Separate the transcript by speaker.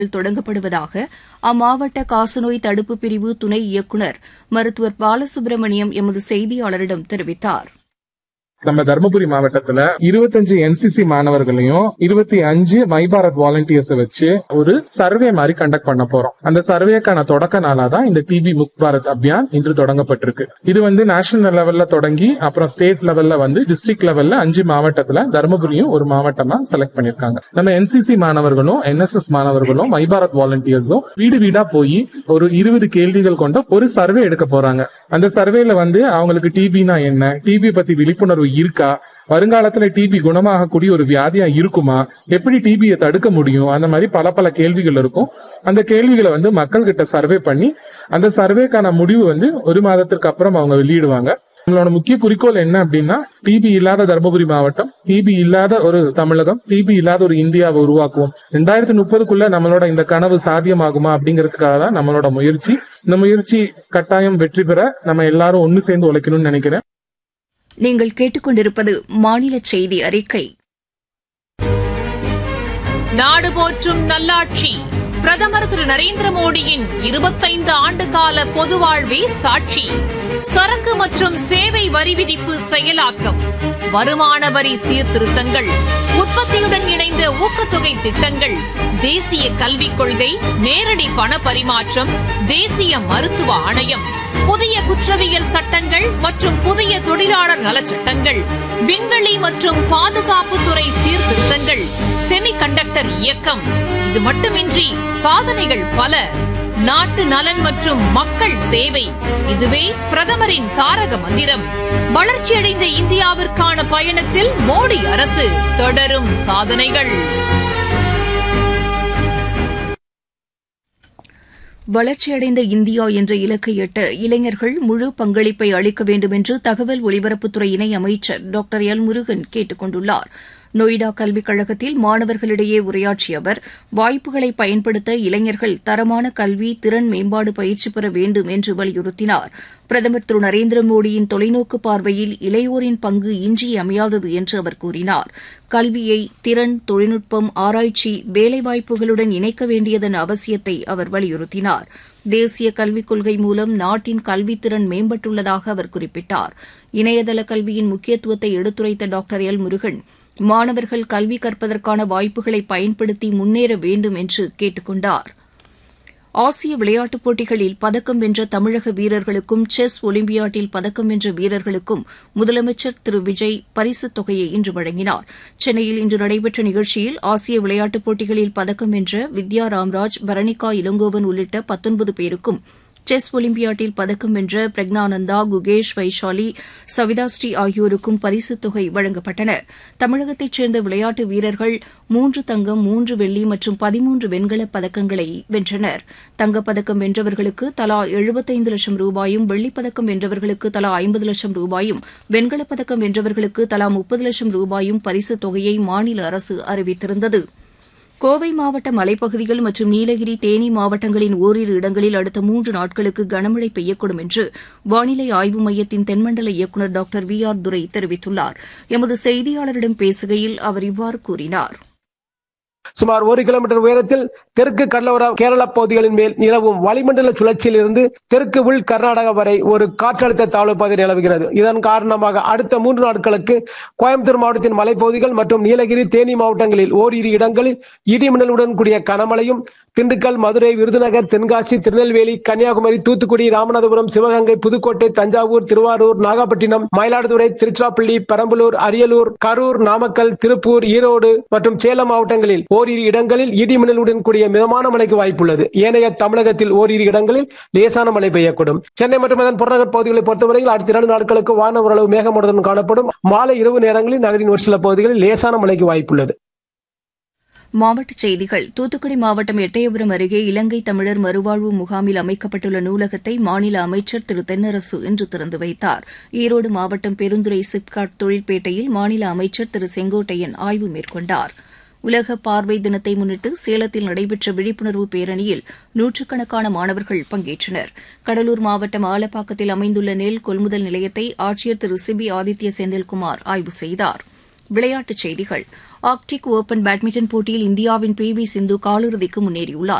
Speaker 1: தொடங்கப்படுவதாக அம்மாவட்ட காசநோய் தடுப்பு பிரிவு துணை இயக்குநர் மருத்துவர் பாலசுப்ரமணியம் எமது செய்தியாளரிடம் தெரிவித்தார்
Speaker 2: நம்ம தருமபுரி மாவட்டத்துல இருபத்தஞ்சு என்சிசி மாணவர்களையும் இருபத்தி அஞ்சு மை பாரத் வாலண்டியர்ஸ் வச்சு ஒரு சர்வே மாதிரி கண்டக்ட் பண்ண போறோம் அந்த சர்வேக்கான தொடக்க நாளா தான் இந்த டிபி முக் பாரத் அபியான் இன்று தொடங்கப்பட்டிருக்கு இது வந்து நேஷனல் லெவல்ல தொடங்கி அப்புறம் ஸ்டேட் லெவல்ல வந்து டிஸ்ட்ரிக்ட் லெவல்ல அஞ்சு மாவட்டத்துல தருமபுரியும் ஒரு மாவட்டமா செலக்ட் பண்ணிருக்காங்க நம்ம என்சிசி மாணவர்களும் என்எஸ்எஸ் மாணவர்களும் மை பாரத் வாலண்டியர்ஸும் வீடு வீடா போய் ஒரு இருபது கேள்விகள் கொண்ட ஒரு சர்வே எடுக்க போறாங்க அந்த சர்வேல வந்து அவங்களுக்கு டிபினா என்ன டிபி பத்தி விழிப்புணர்வு இருக்கா வருங்காலத்துல டிபி குணமாகக்கூடிய ஒரு வியாதியா இருக்குமா எப்படி டிபியை தடுக்க முடியும் அந்த மாதிரி பல பல கேள்விகள் இருக்கும் அந்த கேள்விகளை வந்து மக்கள் கிட்ட சர்வே பண்ணி அந்த சர்வேக்கான முடிவு வந்து ஒரு மாதத்திற்கு அப்புறம் அவங்க வெளியிடுவாங்க நம்மளோட முக்கிய குறிக்கோள் என்ன அப்படின்னா டிபி இல்லாத தருமபுரி மாவட்டம் டிபி இல்லாத ஒரு தமிழகம் டிபி இல்லாத ஒரு இந்தியாவை உருவாக்குவோம் ரெண்டாயிரத்தி முப்பதுக்குள்ள நம்மளோட இந்த கனவு சாத்தியமாகுமா அப்படிங்கிறதுக்காக தான் நம்மளோட முயற்சி இந்த முயற்சி கட்டாயம் வெற்றி பெற நம்ம எல்லாரும் ஒன்னு சேர்ந்து உழைக்கணும்னு நினைக்கிறேன்
Speaker 1: நீங்கள் கேட்டுக்கொண்டிருப்பது மாநில செய்தி அறிக்கை
Speaker 3: நாடு போற்றும் நல்லாட்சி பிரதமர் திரு நரேந்திர மோடியின் இருபத்தைந்து ஆண்டுகால பொது வாழ்வே சாட்சி சரக்கு மற்றும் சேவை வரி விதிப்பு செயலாக்கம் வருமான வரி சீர்திருத்தங்கள் உற்பத்தியுடன் இணைந்த ஊக்கத்தொகை திட்டங்கள் தேசிய கல்விக் கொள்கை நேரடி பண பரிமாற்றம் தேசிய மருத்துவ ஆணையம் புதிய குற்றவியல் சட்டங்கள் மற்றும் புதிய தொழிலாளர் நலச்சட்டங்கள் விண்வெளி மற்றும் பாதுகாப்புத்துறை சீர்திருத்தங்கள் செமி கண்டக்டர் இயக்கம் இது மட்டுமின்றி சாதனைகள் பல நாட்டு நலன் மற்றும் மக்கள் சேவை இதுவே பிரதமரின் தாரக மந்திரம் வளர்ச்சியடைந்த இந்தியாவிற்கான பயணத்தில் மோடி அரசு தொடரும் சாதனைகள்
Speaker 1: வளர்ச்சியடைந்த இந்தியா என்ற இலக்கை எட்ட இளைஞர்கள் முழு பங்களிப்பை அளிக்க வேண்டும் என்று தகவல் ஒலிபரப்புத்துறை இணை அமைச்சர் டாக்டர் எல் முருகன் கேட்டுக் கொண்டுள்ளார் நொய்டா கல்விக் கழகத்தில் மாணவர்களிடையே உரையாற்றிய அவர் வாய்ப்புகளை பயன்படுத்த இளைஞர்கள் தரமான கல்வி திறன் மேம்பாடு பயிற்சி பெற வேண்டும் என்று வலியுறுத்தினார் பிரதமர் திரு நரேந்திர மோடியின் தொலைநோக்கு பார்வையில் இளையோரின் பங்கு இன்றியமையாதது என்று அவர் கூறினார் கல்வியை திறன் தொழில்நுட்பம் ஆராய்ச்சி வேலைவாய்ப்புகளுடன் இணைக்க வேண்டியதன் அவசியத்தை அவர் வலியுறுத்தினார் தேசிய கல்விக் கொள்கை மூலம் நாட்டின் கல்வித்திறன் மேம்பட்டுள்ளதாக அவர் குறிப்பிட்டார் இணையதள கல்வியின் முக்கியத்துவத்தை எடுத்துரைத்த டாக்டர் எல் முருகன் மாணவர்கள் கல்வி கற்பதற்கான வாய்ப்புகளை பயன்படுத்தி முன்னேற வேண்டும் என்று கேட்டுக் கொண்டார் ஆசிய விளையாட்டுப் போட்டிகளில் பதக்கம் வென்ற தமிழக வீரர்களுக்கும் செஸ் ஒலிம்பியாட்டில் பதக்கம் வென்ற வீரர்களுக்கும் முதலமைச்சர் திரு விஜய் பரிசுத் தொகையை இன்று வழங்கினார் சென்னையில் இன்று நடைபெற்ற நிகழ்ச்சியில் ஆசிய விளையாட்டுப் போட்டிகளில் பதக்கம் வென்ற வித்யா ராம்ராஜ் பரணிகா இளங்கோவன் உள்ளிட்ட பத்தொன்பது பேருக்கும் செஸ் ஒலிம்பியாட்டில் பதக்கம் வென்ற பிரக்னானந்தா குகேஷ் வைஷாலி சவிதாஸ்ரீ ஆகியோருக்கும் பரிசுத் தொகை வழங்கப்பட்டன தமிழகத்தைச் சேர்ந்த விளையாட்டு வீரர்கள் மூன்று தங்கம் மூன்று வெள்ளி மற்றும் பதிமூன்று வெண்கலப் பதக்கங்களை வென்றனர் தங்கப்பதக்கம் வென்றவர்களுக்கு தலா எழுபத்தைந்து லட்சம் ரூபாயும் வெள்ளிப்பதக்கம் வென்றவர்களுக்கு தலா ஐம்பது லட்சம் ரூபாயும் வெண்கலப் பதக்கம் வென்றவர்களுக்கு தலா முப்பது லட்சம் ரூபாயும் பரிசுத் தொகையை மாநில அரசு அறிவித்திருந்தது கோவை மாவட்ட மலைப்பகுதிகள் மற்றும் நீலகிரி தேனி மாவட்டங்களின் ஓரிரு இடங்களில் அடுத்த மூன்று நாட்களுக்கு கனமழை பெய்யக்கூடும் என்று வானிலை ஆய்வு மையத்தின் தென்மண்டல இயக்குநர் டாக்டர் வி ஆர் துரை தெரிவித்துள்ளார் எமது செய்தியாளரிடம் பேசுகையில் அவர் இவ்வாறு கூறினார்
Speaker 4: சுமார் ஒரு கிலோமீட்டர் உயரத்தில் தெற்கு கடலோர கேரள பகுதிகளின் மேல் நிலவும் வளிமண்டல சுழற்சியில் இருந்து தெற்கு உள் கர்நாடகா வரை ஒரு காற்றழுத்த தாழ்வு பகுதி நிலவுகிறது இதன் காரணமாக அடுத்த மூன்று நாட்களுக்கு கோயம்புத்தூர் மாவட்டத்தின் மலைப்பகுதிகள் மற்றும் நீலகிரி தேனி மாவட்டங்களில் ஓரிரு இடங்களில் இடிமின்னலுடன் கூடிய கனமழையும் திண்டுக்கல் மதுரை விருதுநகர் தென்காசி திருநெல்வேலி கன்னியாகுமரி தூத்துக்குடி ராமநாதபுரம் சிவகங்கை புதுக்கோட்டை தஞ்சாவூர் திருவாரூர் நாகப்பட்டினம் மயிலாடுதுறை திருச்சிராப்பள்ளி பெரம்பலூர் அரியலூர் கரூர் நாமக்கல் திருப்பூர் ஈரோடு மற்றும் சேலம் மாவட்டங்களில் ஓரிரு இடங்களில் இடிமின்னலுடன் கூடிய மிதமான மழைக்கு வாய்ப்புள்ளது ஏனைய தமிழகத்தில் ஓரிரு இடங்களில் லேசான மழை பெய்யக்கூடும் சென்னை மற்றும் அதன் புறநகர் பகுதிகளை பொறுத்தவரையில் அடுத்த இரண்டு நாட்களுக்கு வான ஓரளவு மேகமூட்டத்துடன் காணப்படும் மாலை இரவு நேரங்களில் நகரின் ஒரு சில பகுதிகளில் லேசான மழைக்கு வாய்ப்புள்ளது
Speaker 1: மாவட்டச் செய்திகள் தூத்துக்குடி மாவட்டம் எட்டயபுரம் அருகே இலங்கை தமிழர் மறுவாழ்வு முகாமில் அமைக்கப்பட்டுள்ள நூலகத்தை மாநில அமைச்சர் திரு தென்னரசு இன்று திறந்து வைத்தார் ஈரோடு மாவட்டம் பெருந்துறை சிப்காட் தொழிற்பேட்டையில் மாநில அமைச்சர் திரு செங்கோட்டையன் ஆய்வு மேற்கொண்டார் உலக பார்வை தினத்தை முன்னிட்டு சேலத்தில் நடைபெற்ற விழிப்புணர்வு பேரணியில் நூற்றுக்கணக்கான மாணவர்கள் பங்கேற்றனர் கடலூர் மாவட்டம் ஆலப்பாக்கத்தில் அமைந்துள்ள நெல் கொள்முதல் நிலையத்தை ஆட்சியர் திரு சிபி ஆதித்ய செந்தில்குமார் ஆய்வு செய்தார் விளையாட்டுச் செய்திகள் ஆர்க்டிக் ஓபன் பேட்மிண்டன் போட்டியில் இந்தியாவின் பி வி சிந்து காலிறுதிக்கு முன்னேறியுள்ளார்